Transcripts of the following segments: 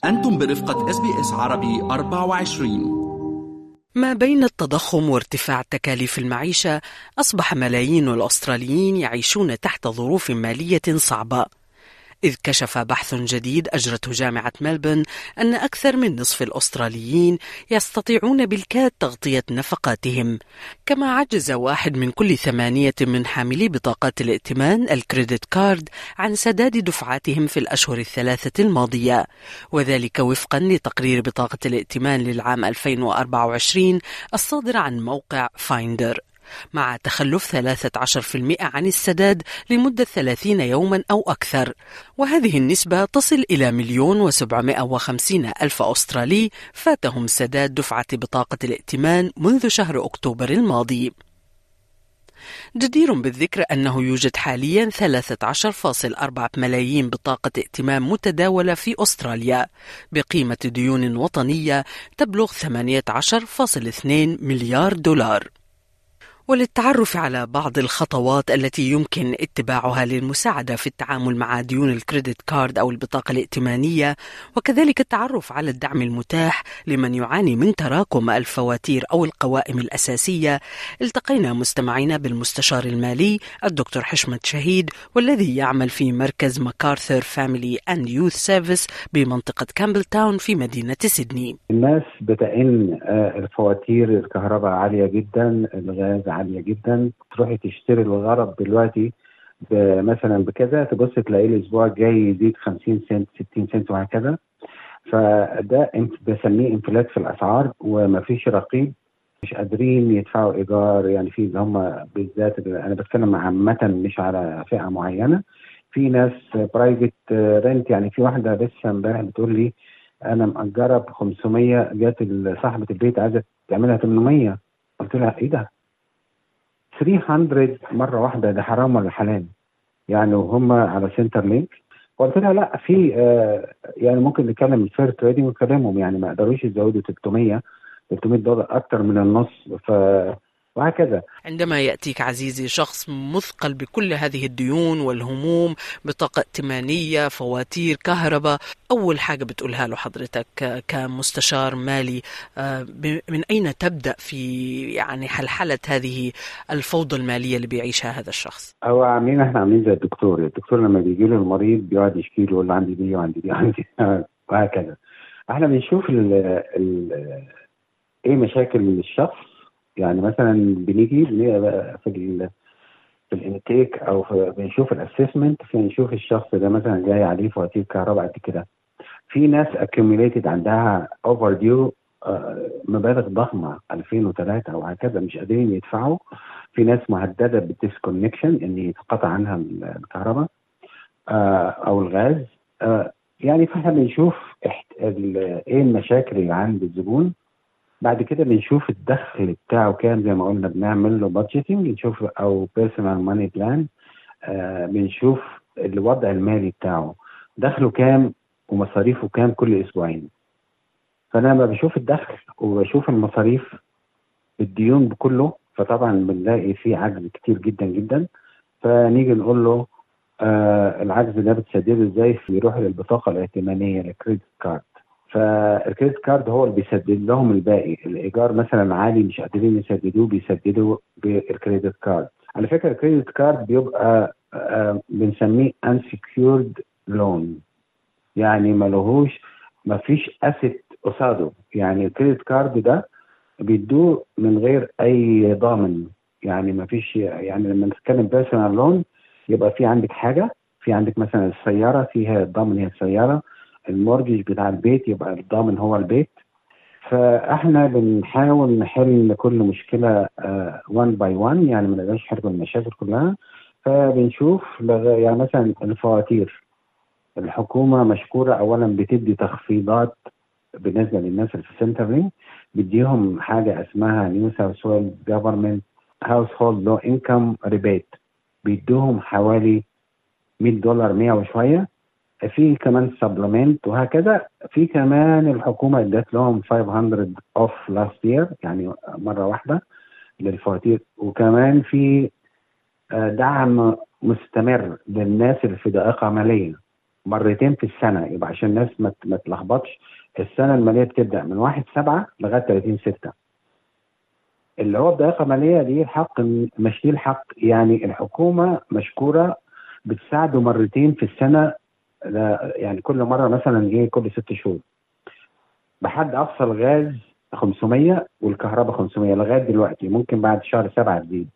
أنتم برفقة اس بي اس عربي 24 ما بين التضخم وارتفاع تكاليف المعيشة أصبح ملايين الأستراليين يعيشون تحت ظروف مالية صعبة إذ كشف بحث جديد أجرته جامعة ملبن أن أكثر من نصف الأستراليين يستطيعون بالكاد تغطية نفقاتهم كما عجز واحد من كل ثمانية من حاملي بطاقات الائتمان الكريدت كارد عن سداد دفعاتهم في الأشهر الثلاثة الماضية وذلك وفقا لتقرير بطاقة الائتمان للعام 2024 الصادر عن موقع فايندر مع تخلف 13% عن السداد لمدة 30 يوما أو أكثر وهذه النسبة تصل إلى مليون وسبعمائة وخمسين ألف أسترالي فاتهم سداد دفعة بطاقة الائتمان منذ شهر أكتوبر الماضي جدير بالذكر أنه يوجد حاليا 13.4 ملايين بطاقة ائتمان متداولة في أستراليا بقيمة ديون وطنية تبلغ 18.2 مليار دولار وللتعرف على بعض الخطوات التي يمكن اتباعها للمساعدة في التعامل مع ديون الكريدت كارد أو البطاقة الائتمانية وكذلك التعرف على الدعم المتاح لمن يعاني من تراكم الفواتير أو القوائم الأساسية التقينا مستمعينا بالمستشار المالي الدكتور حشمت شهيد والذي يعمل في مركز ماكارثر فاميلي أند يوث سيرفيس بمنطقة كامبل تاون في مدينة سيدني الناس بتئن الفواتير الكهرباء عالية جدا الغاز عاليه جدا تروحي تشتري الغرض دلوقتي مثلا بكذا تبص تلاقيه الاسبوع الجاي يزيد 50 سنت 60 سنت وهكذا فده بسميه انفلات في الاسعار ومفيش رقيب مش قادرين يدفعوا ايجار يعني في اللي هم بالذات انا بتكلم عامه مش على فئه معينه في ناس برايفت رنت يعني في واحده لسه امبارح بتقول لي انا مأجره ب 500 جت صاحبه البيت عايزه تعملها 800 قلت لها ايه ده 300 مره واحده ده حرام ولا حلال يعني وهم على سنتر لينك قلت لها لا في آه يعني ممكن نتكلم الفير تريدنج ونكلمهم يعني ما قدروش يزودوا 300 300 دولار اكتر من النص ف وهكذا عندما يأتيك عزيزي شخص مثقل بكل هذه الديون والهموم بطاقة ائتمانية فواتير كهرباء أول حاجة بتقولها له حضرتك كمستشار مالي من أين تبدأ في يعني حلحلة هذه الفوضى المالية اللي بيعيشها هذا الشخص هو عاملين احنا عاملين زي الدكتور الدكتور لما بيجي له المريض بيقعد يشكي له يقول له عندي دي وعندي دي وعندي وهكذا احنا بنشوف ال ال ايه مشاكل الشخص يعني مثلا بنيجي في ال في الانتيك او في بنشوف الاسسمنت بنشوف الشخص ده مثلا جاي عليه فواتير كهرباء قد كده في ناس accumulated عندها اوفر ديو مبالغ ضخمه 2003 او هكذا مش قادرين يدفعوا في ناس مهدده بالديسكونكشن ان يتقطع عنها الكهرباء او الغاز يعني فاحنا بنشوف ايه المشاكل اللي عند الزبون بعد كده بنشوف الدخل بتاعه كام زي ما قلنا بنعمل له بادجيتنج نشوف او بيرسونال ماني بلان بنشوف الوضع المالي بتاعه دخله كام ومصاريفه كام كل اسبوعين فانا لما بشوف الدخل وبشوف المصاريف الديون بكله فطبعا بنلاقي فيه عجز كتير جدا جدا فنيجي نقول له آه العجز ده بتسدده ازاي يروح للبطاقه الائتمانيه الكريدت كارد فالكريدت كارد هو اللي بيسدد لهم الباقي الايجار مثلا عالي مش قادرين يسددوه بيسددوا بالكريدت كارد على فكره الكريدت كارد بيبقى آه بنسميه unsecured لون يعني ما لهوش ما فيش اسيت قصاده يعني الكريدت كارد ده بيدوه من غير اي ضامن يعني ما فيش يعني لما نتكلم بيرسونال لون يبقى في عندك حاجه في عندك مثلا السياره فيها الضامن هي السياره المورجج بتاع البيت يبقى الضامن هو البيت فاحنا بنحاول نحل كل مشكله 1 باي 1 يعني ما نقدرش نحل المشاكل كلها فبنشوف يعني مثلا الفواتير الحكومه مشكوره اولا بتدي تخفيضات بالنسبه للناس اللي في السنترين بيديهم حاجه اسمها نيو ساوث ويلز جفرمنت هاوس هولد لو انكم ريبيت بيدوهم حوالي 100 دولار 100 وشويه في كمان سبلمنت وهكذا في كمان الحكومه ادت لهم 500 اوف لاست يير يعني مره واحده للفواتير وكمان في دعم مستمر للناس اللي في ضائقه ماليه مرتين في السنه يبقى عشان الناس ما ت- ما تلخبطش السنه الماليه بتبدا من 1 7 لغايه 30 6 اللي هو بطاقه ماليه دي الحق مش دي الحق يعني الحكومه مشكوره بتساعده مرتين في السنه لا- يعني كل مره مثلا ايه كل ست شهور بحد اقصى الغاز 500 والكهرباء 500 لغايه دلوقتي ممكن بعد شهر سبعه تزيد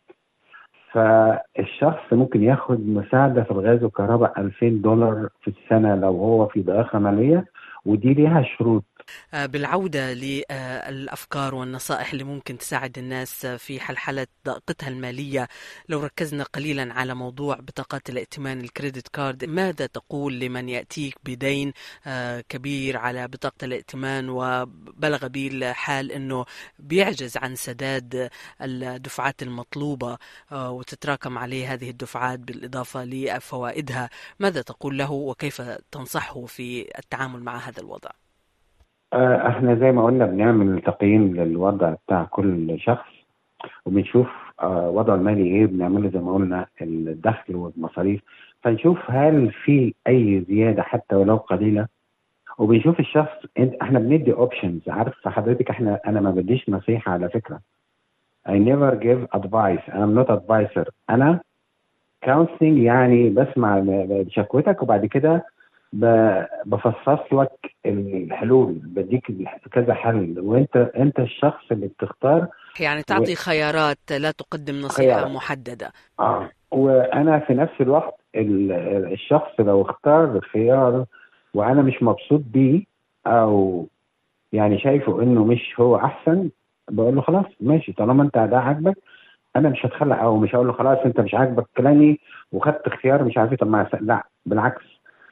فالشخص ممكن ياخد مساعده في الغاز والكهرباء 2000 دولار في السنه لو هو في ضائقه ماليه ودي ليها شروط آه، بالعودة للأفكار والنصائح اللي ممكن تساعد الناس في حلحلة ضائقتها المالية لو ركزنا قليلا على موضوع بطاقات الائتمان الكريدت كارد ماذا تقول لمن يأتيك بدين آه، كبير على بطاقة الائتمان وبلغ به الحال أنه بيعجز عن سداد الدفعات المطلوبة آه، وتتراكم عليه هذه الدفعات بالإضافة لفوائدها ماذا تقول له وكيف تنصحه في التعامل مع هذا الوضع؟ آه، احنا زي ما قلنا بنعمل تقييم للوضع بتاع كل شخص وبنشوف آه، وضعه المالي ايه بنعمله زي ما قلنا الدخل والمصاريف فنشوف هل في اي زياده حتى ولو قليله وبنشوف الشخص انت احنا بندي اوبشنز عارف حضرتك احنا انا ما بديش نصيحه على فكره I never give advice I'm not advisor انا counseling يعني بسمع شكوتك وبعد كده ب- بفصص لك الحلول بديك كذا حل وانت انت الشخص اللي بتختار يعني تعطي خيارات لا تقدم نصيحة خيارات. محددة اه وانا في نفس الوقت ال- الشخص لو اختار خيار وانا مش مبسوط بيه او يعني شايفه انه مش هو احسن بقول له خلاص ماشي طالما انت ده عاجبك انا مش هتخلى او مش هقول له خلاص انت مش عاجبك كلامي وخدت خيار مش عارف ايه طب ما أس- لا بالعكس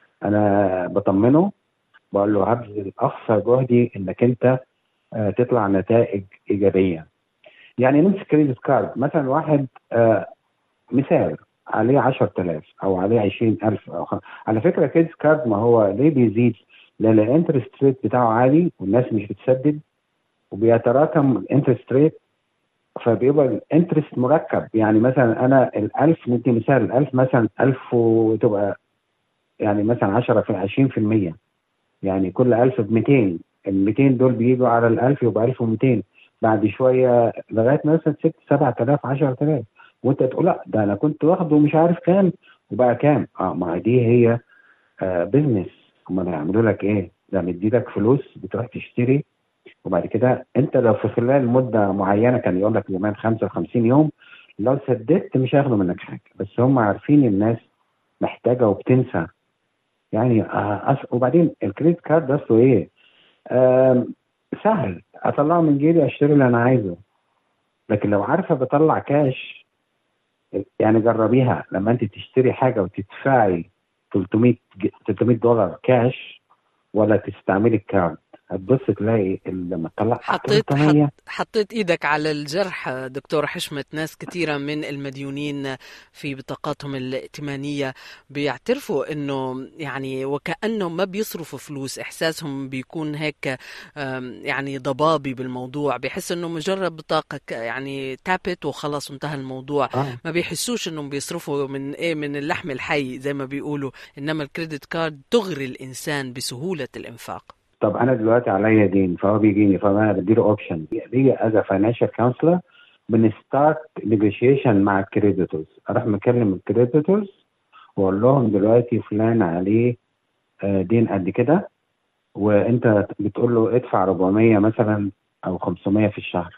انا بطمنه بقول له هبذل اقصى جهدي انك انت آه، تطلع نتائج ايجابيه يعني نمسك كريدت كارد مثلا واحد آه، مثال عليه 10000 او عليه 20000 أو خ... على فكره كريدت كارد ما هو ليه بيزيد؟ لان الانترست ريت بتاعه عالي والناس مش بتسدد وبيتراكم الانترست ريت فبيبقى الانترست مركب يعني مثلا انا ال 1000 ندي مثال ال 1000 مثلا 1000 وتبقى يعني مثلا 10 في 20% يعني كل 1000 ب 200 ال 200 دول بيجوا على ال 1000 يبقى 1200 بعد شويه لغايه مثلا 6 7000 10000 وانت تقول لا ده انا كنت واخده مش عارف كام وبقى كام اه ما دي هي آه بزنس هم هيعملوا لك ايه؟ ده مدي لك فلوس بتروح تشتري وبعد كده انت لو في خلال مده معينه كان يقول لك زمان 55 يوم لو سددت مش هياخدوا منك حاجه بس هم عارفين الناس محتاجه وبتنسى يعني آه أص... وبعدين الكريدت كارد اصله ايه؟ آه سهل اطلعه من جيبي اشتري اللي انا عايزه لكن لو عارفه بطلع كاش يعني جربيها لما انت تشتري حاجه وتدفعي 300 ج- 300 دولار كاش ولا تستعملي الكارد هتبص تلاقي لما تطلع حطيت 300 حط حطيت ايدك على الجرح دكتور حشمت ناس كثيرة من المديونين في بطاقاتهم الائتمانية بيعترفوا انه يعني وكأنهم ما بيصرفوا فلوس احساسهم بيكون هيك أم، يعني ضبابي بالموضوع بيحس انه مجرد بطاقة ك- يعني تابت وخلاص انتهى الموضوع اه ما بيحسوش انهم بيصرفوا من ايه من اللحم الحي زي ما بيقولوا انما الكريدت كارد تغري الانسان بسهولة الانفاق طب انا دلوقتي عليا دين فهو بيجيني فانا بديله اوبشن بيجي از فاينانشال كونسلر بنستارت نيجوشيشن مع الكريديتورز اروح مكلم الكريديتورز واقول لهم دلوقتي فلان عليه آه، دين قد كده وانت بتقول له ادفع 400 مثلا او 500 في الشهر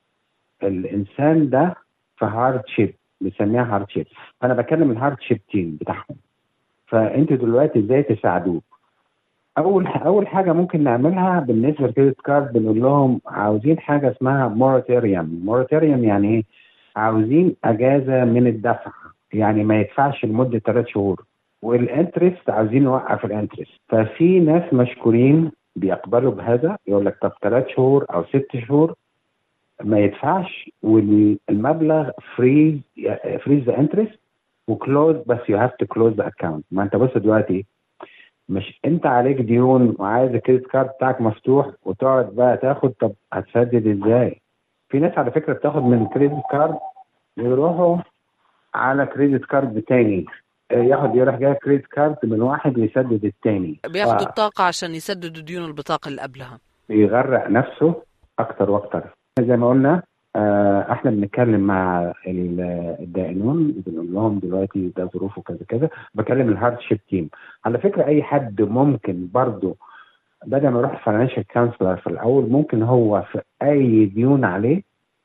الانسان ده في هارد شيب بنسميها هارد شيب فانا بكلم الهارد شيب تيم بتاعهم فانتوا دلوقتي ازاي تساعدوه اول اول حاجه ممكن نعملها بالنسبه للكريدت كارد بنقول لهم عاوزين حاجه اسمها موراتوريوم موراتوريوم يعني ايه عاوزين اجازه من الدفع يعني ما يدفعش لمده ثلاث شهور والانترست عاوزين نوقف الانترست ففي ناس مشكورين بيقبلوا بهذا يقول لك طب ثلاث شهور او ست شهور ما يدفعش والمبلغ فريز فريز ذا انترست وكلوز بس يو هاف تو كلوز ذا اكونت ما انت بص دلوقتي مش انت عليك ديون وعايز الكريدت كارد بتاعك مفتوح وتقعد بقى تاخد طب هتسدد ازاي؟ في ناس على فكره بتاخد من الكريدت كارد ويروحوا على كريدت كارد تاني ياخد يروح جاي كريدت كارد من واحد ويسدد الثاني بياخدوا بطاقة عشان يسددوا ديون البطاقة اللي قبلها بيغرق نفسه اكتر واكتر زي ما قلنا آه، احنا بنتكلم مع ال- الدائنون بنقول لهم دلوقتي ده ظروفه كذا كذا بكلم الهارد شيب تيم على فكره اي حد ممكن برضه بدل ما يروح فاينانشال كونسلر في الاول ممكن هو في اي ديون عليه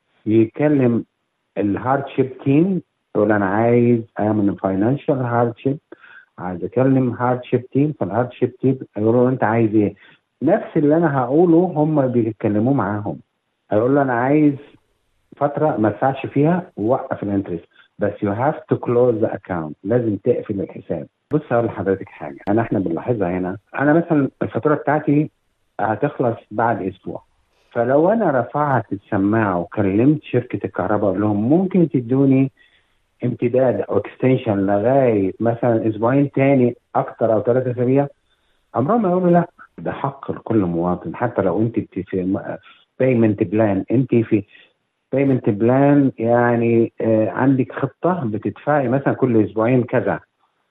يكلم الهارد شيب تيم يقول انا عايز اعمل فاينانشال هارد شيب عايز اكلم هارد شيب تيم فالهارد شيب تيم يقولوا له انت عايز ايه نفس اللي انا هقوله هم بيتكلموا معاهم هيقول له انا عايز فتره ما ادفعش فيها ووقف الانترست بس يو هاف تو كلوز ذا اكونت لازم تقفل الحساب بص هقول لحضرتك حاجه انا احنا بنلاحظها هنا انا مثلا الفاتوره بتاعتي هتخلص بعد اسبوع فلو انا رفعت السماعه وكلمت شركه الكهرباء اقول لهم ممكن تدوني امتداد او اكستنشن لغايه مثلا اسبوعين تاني اكتر او ثلاثة اسابيع عمرهم ما يقولوا لا ده حق لكل مواطن حتى لو انت في بيمنت بلان انت في بيمنت بلان يعني آه عندك خطه بتدفعي مثلا كل اسبوعين كذا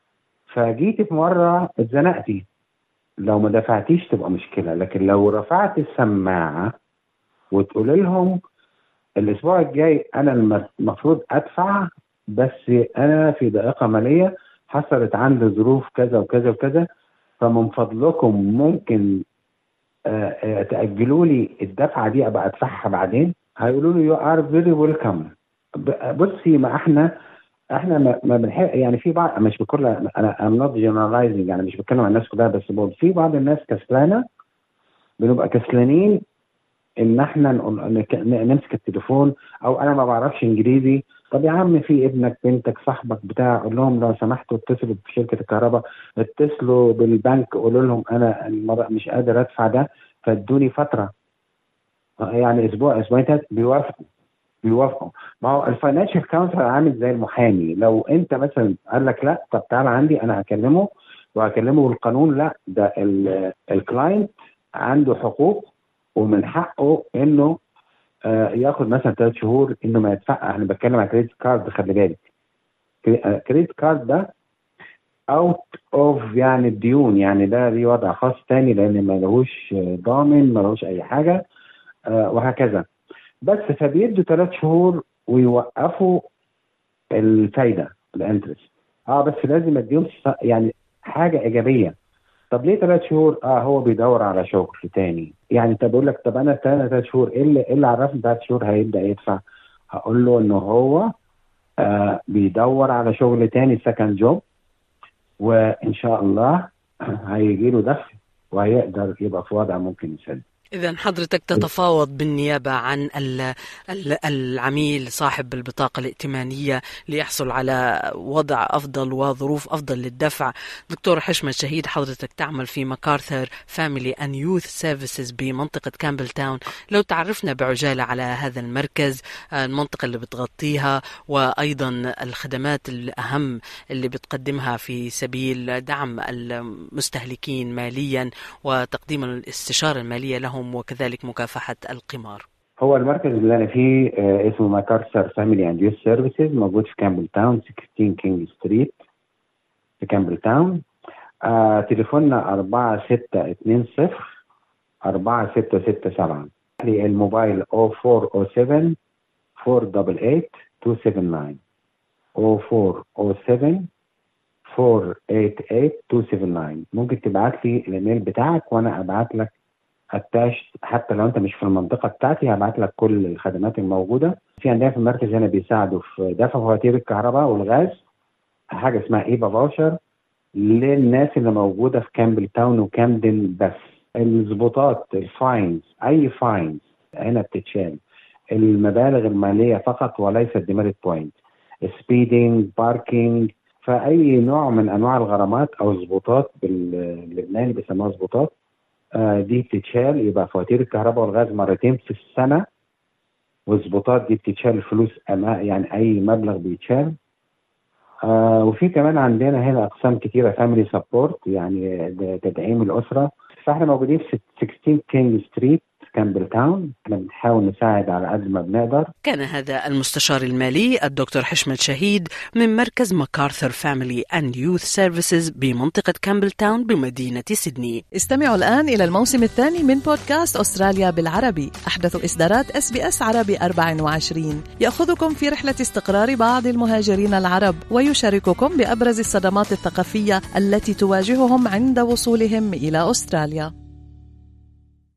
فجيتي في مره اتزنقتي لو ما دفعتيش تبقى مشكله لكن لو رفعت السماعه وتقول لهم الاسبوع الجاي انا الم- المفروض ادفع بس انا في ضائقه ماليه حصلت عندي ظروف كذا وكذا وكذا فمن فضلكم ممكن آه، آه، تاجلوا لي الدفعه دي ابقى ادفعها بعدين هيقولوا لي يو ار فيري ويلكم بصي ما احنا احنا ما ما بنحق يعني في بعض مش بكل انا ام نوت جنرالايزنج يعني مش بتكلم عن الناس كلها بس بقول في بعض الناس كسلانه بنبقى كسلانين ان احنا نقول- نك- نمسك التليفون او انا ما بعرفش انجليزي طب يا عم في ابنك بنتك صاحبك بتاع قول لهم لو سمحتوا اتصلوا بشركه الكهرباء اتصلوا بالبنك قولوا لهم انا المرة مش قادر ادفع ده فادوني فتره يعني اسبوع اسبوعين تلاتة بيوافقوا بيوافقوا ما هو الفاينانشال كونسل عامل زي المحامي لو انت مثلا قال لك لا طب تعالى عندي انا هكلمه وهكلمه بالقانون لا ده الكلاينت عنده حقوق ومن حقه انه آه، ياخد مثلا ثلاث شهور انه ما يدفع انا بتكلم على كريدت كارد خلي بالك كريدت كارد ده اوت اوف يعني الديون يعني ده ليه وضع خاص تاني لان ما لهوش آه، ضامن ما لهوش اي حاجه آه، وهكذا بس فبيدوا ثلاث شهور ويوقفوا الفايده الانترست اه بس لازم اديهم س- يعني حاجه ايجابيه طب ليه ثلاث شهور؟ اه هو بيدور على شغل تاني يعني طب اقول لك طب انا ثلاث شهور ايه اللي ايه اللي عرفني ثلاث شهور هيبدا يدفع؟ هقول له ان هو آه بيدور على شغل تاني سكند جوب وان شاء الله هيجي له دخل وهيقدر يبقى في وضع ممكن يسدد إذا حضرتك تتفاوض بالنيابة عن ال- ال- العميل صاحب البطاقة الائتمانية ليحصل على وضع أفضل وظروف أفضل للدفع دكتور حشمة شهيد حضرتك تعمل في مكارثر فاميلي أند يوث سيرفيسز بمنطقة كامبل تاون لو تعرفنا بعجالة على هذا المركز آه، المنطقة اللي بتغطيها وأيضا الخدمات الأهم اللي بتقدمها في سبيل دعم المستهلكين ماليا وتقديم الاستشارة المالية لهم وكذلك مكافحة القمار هو المركز اللي انا فيه آه اسمه ماكارثر فاميلي اند يوث سيرفيسز موجود في كامبل تاون 16 كينج ستريت في كامبل تاون آه تليفوننا 4620 4667 الموبايل 0407 488 279 0407 488 279 ممكن تبعت لي الايميل بتاعك وانا ابعت لك اتاش حتى لو انت مش في المنطقه بتاعتي هبعت لك كل الخدمات الموجوده في عندنا في المركز هنا بيساعدوا في دفع فواتير الكهرباء والغاز حاجه اسمها ايبا فاوشر للناس اللي موجوده في كامبل تاون وكامدن بس الضبوطات الفاينز اي فاينز هنا بتتشال المبالغ الماليه فقط وليس الديميريت بوينت سبيدنج باركينج فاي نوع من انواع الغرامات او الضبوطات باللبناني بيسموها ضبوطات آه دي بتتشال يبقى فواتير الكهرباء والغاز مرتين في السنه والضبوطات دي بتتشال الفلوس أما يعني اي مبلغ بيتشال آه وفي كمان عندنا هنا اقسام كتيره فاميلي سبورت يعني تدعيم الاسره فاحنا موجودين في 16 كينج ستريت كامبل تاون احنا بنحاول نساعد على قد ما بنقدر كان هذا المستشار المالي الدكتور حشمت شهيد من مركز ماكارثر فاميلي اند يوث سيرفيسز بمنطقة كامبل تاون بمدينة سيدني استمعوا الآن إلى الموسم الثاني من بودكاست أستراليا بالعربي أحدث إصدارات اس بي اس عربي 24 يأخذكم في رحلة استقرار بعض المهاجرين العرب ويشارككم بأبرز الصدمات الثقافية التي تواجههم عند وصولهم إلى أستراليا